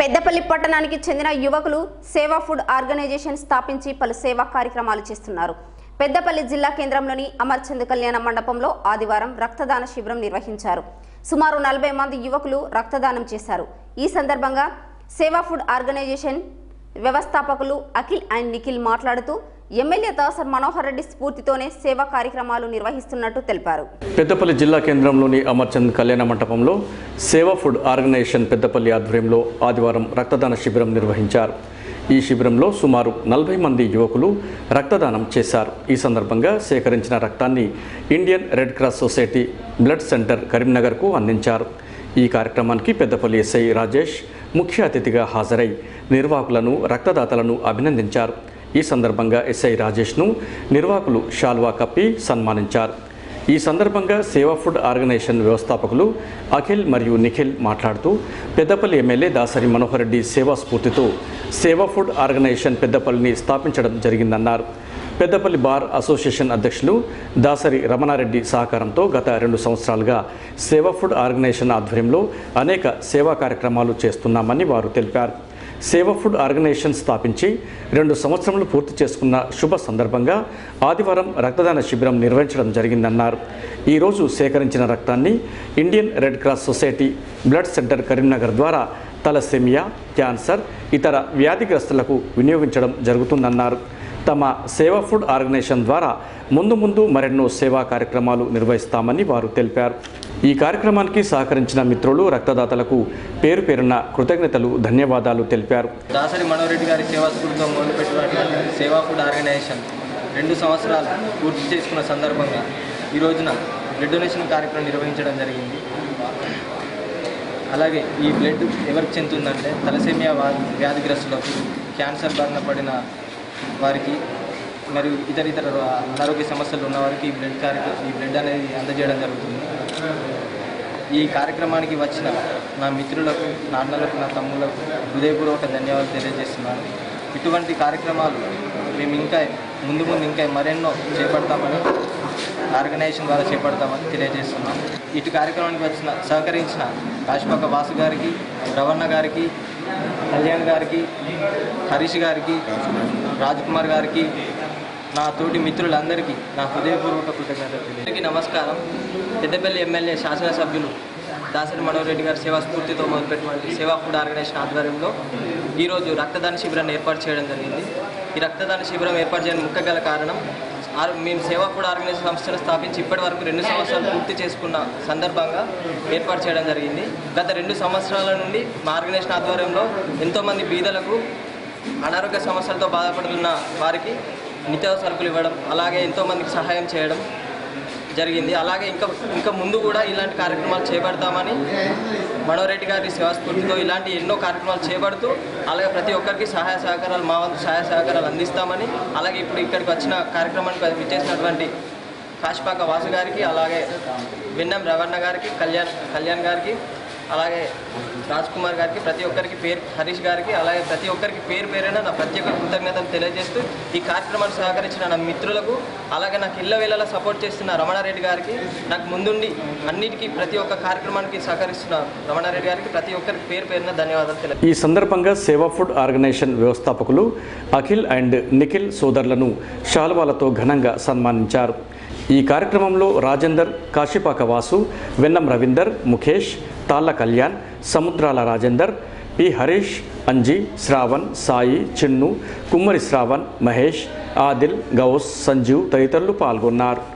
పెద్దపల్లి పట్టణానికి చెందిన యువకులు సేవా ఫుడ్ ఆర్గనైజేషన్ స్థాపించి పలు సేవా కార్యక్రమాలు చేస్తున్నారు పెద్దపల్లి జిల్లా కేంద్రంలోని అమర్చంద్ కళ్యాణ మండపంలో ఆదివారం రక్తదాన శిబిరం నిర్వహించారు సుమారు నలభై మంది యువకులు రక్తదానం చేశారు ఈ సందర్భంగా సేవా ఫుడ్ ఆర్గనైజేషన్ వ్యవస్థాపకులు అఖిల్ అండ్ నిఖిల్ మాట్లాడుతూ ఎమ్మెల్యే దాసర్ మనోహర్ రెడ్డి స్ఫూర్తితోనే సేవా కార్యక్రమాలు నిర్వహిస్తున్నట్టు తెలిపారు పెద్దపల్లి జిల్లా కేంద్రంలోని అమర్చంద్ కళ్యాణ మంటపంలో సేవా ఫుడ్ ఆర్గనైజేషన్ పెద్దపల్లి ఆధ్వర్యంలో ఆదివారం రక్తదాన శిబిరం నిర్వహించారు ఈ శిబిరంలో సుమారు నలభై మంది యువకులు రక్తదానం చేశారు ఈ సందర్భంగా సేకరించిన రక్తాన్ని Indian red cross society blood centre కరీంనగర్కు అందించారు ఈ కార్యక్రమానికి పెద్దపల్లి ఎస్ఐ రాజేష్ ముఖ్య అతిథిగా హాజరై నిర్వాహకులను రక్తదాతలను అభినందించారు ఈ సందర్భంగా ఎస్ఐ రాజేష్ను నిర్వాహకులు షాల్వా కప్పి సన్మానించారు ఈ సందర్భంగా సేవా ఫుడ్ ఆర్గనైజేషన్ వ్యవస్థాపకులు అఖిల్ మరియు నిఖిల్ మాట్లాడుతూ పెద్దపల్లి ఎమ్మెల్యే దాసరి మనోహర్ రెడ్డి సేవా స్ఫూర్తితో సేవా ఫుడ్ ఆర్గనైజేషన్ పెద్దపల్లిని స్థాపించడం జరిగిందన్నారు పెద్దపల్లి బార్ అసోసియేషన్ అధ్యక్షులు దాసరి రమణారెడ్డి సహకారంతో గత రెండు సంవత్సరాలుగా సేవా ఫుడ్ ఆర్గనైజేషన్ ఆధ్వర్యంలో అనేక సేవా కార్యక్రమాలు చేస్తున్నామని వారు తెలిపారు సేవ ఫుడ్ ఆర్గనైజేషన్ స్థాపించి రెండు సంవత్సరములు పూర్తి చేసుకున్న శుభ సందర్భంగా ఆదివారం రక్తదాన శిబిరం నిర్వహించడం జరిగిందన్నారు ఈరోజు సేకరించిన రక్తాన్ని Indian red cross society blood centre Karimnagar ద్వారా తలసెమియా క్యాన్సర్ ఇతర వ్యాధిగ్రస్తులకు వినియోగించడం జరుగుతుందన్నారు తమ సేవా ఫుడ్ ఆర్గనైజేషన్ ద్వారా ముందు ముందు మరెన్నో సేవా కార్యక్రమాలు నిర్వహిస్తామని వారు తెలిపారు ఈ కార్యక్రమానికి సహకరించిన మిత్రులు రక్తదాతలకు పేరు పేరున కృతజ్ఞతలు ధన్యవాదాలు తెలిపారు దాసరి మనోరెడ్డి గారి సేవా స్ఫూర్తితో మొదలుపెట్టినటువంటి సేవా ఫుడ్ ఆర్గనైజేషన్ రెండు సంవత్సరాలు పూర్తి చేసుకున్న సందర్భంగా ఈ రోజున బ్లడ్ డొనేషన్ కార్యక్రమం నిర్వహించడం జరిగింది అలాగే ఈ బ్లడ్ ఎవరికి చెందుతుందంటే తలసేమియా వా- వ్యాధిగ్రస్తులకు క్యాన్సర్ బారిన పడిన వారికి మరియు ఇతర ఇతర అనారోగ్య సమస్యలు ఉన్న వారికి ఈ బ్లడ్ కార్యక్రమం ఈ బ్లడ్ అనేది అందజేయడం జరుగుతుంది ఈ కార్యక్రమానికి వచ్చిన నా మిత్రులకు నా అన్నలకు నా తమ్ములకు హృదయపూర్వక ధన్యవాదాలు తెలియజేస్తున్నాను ఇటువంటి కార్యక్రమాలు మేము ఇంకా ముందు ముందు ఇంకా మరెన్నో చేపడతామని ఆర్గనైజేషన్ ద్వారా చేపడతామని తెలియజేస్తున్నాం ఇటు కార్యక్రమానికి వచ్చిన సహకరించిన రాజపక్క వాసు గారికి రవణ గారికి కళ్యాణ్ గారికి హరీష్ గారికి కుమార్ గారికి నా తోటి మిత్రులందరికీ నా హృదయపూర్వక కృతజ్ఞతలు అందరికీ నమస్కారం పెద్దపల్లి ఎమ్మెల్యే శాసనసభ్యులు దాసరి మనోహర్ రెడ్డి గారి సేవా స్ఫూర్తితో మొదలుపెట్టినటువంటి సేవా ఫుడ్ ఆర్గనైజేషన్ ఆధ్వర్యంలో ఈరోజు రక్తదాన శిబిరాన్ని ఏర్పాటు చేయడం జరిగింది ఈ రక్తదాన శిబిరం ఏర్పాటు చేయడానికి ముఖ్య గల కారణం ఆర్- మేము సేవా ఫుడ్ ఆర్గనైజేషన్ సంస్థను స్థాపించి ఇప్పటి వరకు రెండు సంవత్సరాలు పూర్తి చేసుకున్న సందర్భంగా ఏర్పాటు చేయడం జరిగింది గత రెండు సంవత్సరాల నుండి మా ఆర్గనైజేషన్ ఆధ్వర్యంలో ఎంతోమంది బీదలకు అనారోగ్య సమస్యలతో బాధపడుతున్న వారికి నిత్యావసర సరుకులు ఇవ్వడం అలాగే ఎంతోమందికి సహాయం చేయడం జరిగింది అలాగే ఇంకా ఇంకా ముందు కూడా ఇలాంటి కార్యక్రమాలు చేపడతామని మనోరెడ్డి గారి సేవాస్ఫూర్తితో ఇలాంటి ఎన్నో కార్యక్రమాలు చేపడుతూ అలాగే ప్రతి ఒక్కరికి సహాయ సహకారాలు మా వంతు సహాయ సహకారాలు అందిస్తామని అలాగే ఇప్పుడు ఇక్కడికి వచ్చిన కార్యక్రమానికి విచ్చేసినటువంటి కాశిపాక వాసు గారికి అలాగే విన్నం రవణ గారికి కళ్యాణ్ కళ్యాణ్ గారికి అలాగే రాజ్ కుమార్ గారికి ప్రతి ఒక్కరికి పేరు హరీష్ గారికి అలాగే ప్రతి ఒక్కరికి పేరు పేరైన నా ప్రత్యేక కృతజ్ఞతలు తెలియజేస్తూ ఈ కార్యక్రమాన్ని సహకరించిన నా మిత్రులకు అలాగే నాకు ఇళ్ళ వేళలా సపోర్ట్ చేస్తున్న రమణారెడ్డి గారికి నాకు ముందుండి అన్నిటికీ ప్రతి ఒక్క కార్యక్రమానికి సహకరిస్తున్న రమణారెడ్డి గారికి ప్రతి ఒక్కరికి పేరు పేరున ధన్యవాదాలు తెలియ ఈ సందర్భంగా సేవా ఫుడ్ ఆర్గనైజేషన్ వ్యవస్థాపకులు అఖిల్ అండ్ నిఖిల్ సోదరులను శాలువాలతో ఘనంగా సన్మానించారు ఈ కార్యక్రమంలో రాజేందర్ కాశీపాక వాసు వెన్నం రవీందర్ ముఖేష్ తాళ్ళ కళ్యాణ్ సముద్రాల రాజేందర్ పి హరీష్ అంజీ శ్రావణ్ సాయి చిన్ను కుమ్మరి శ్రావణ్ మహేష్ ఆదిల్ గౌస్ సంజీవ్ తదితరులు పాల్గొన్నారు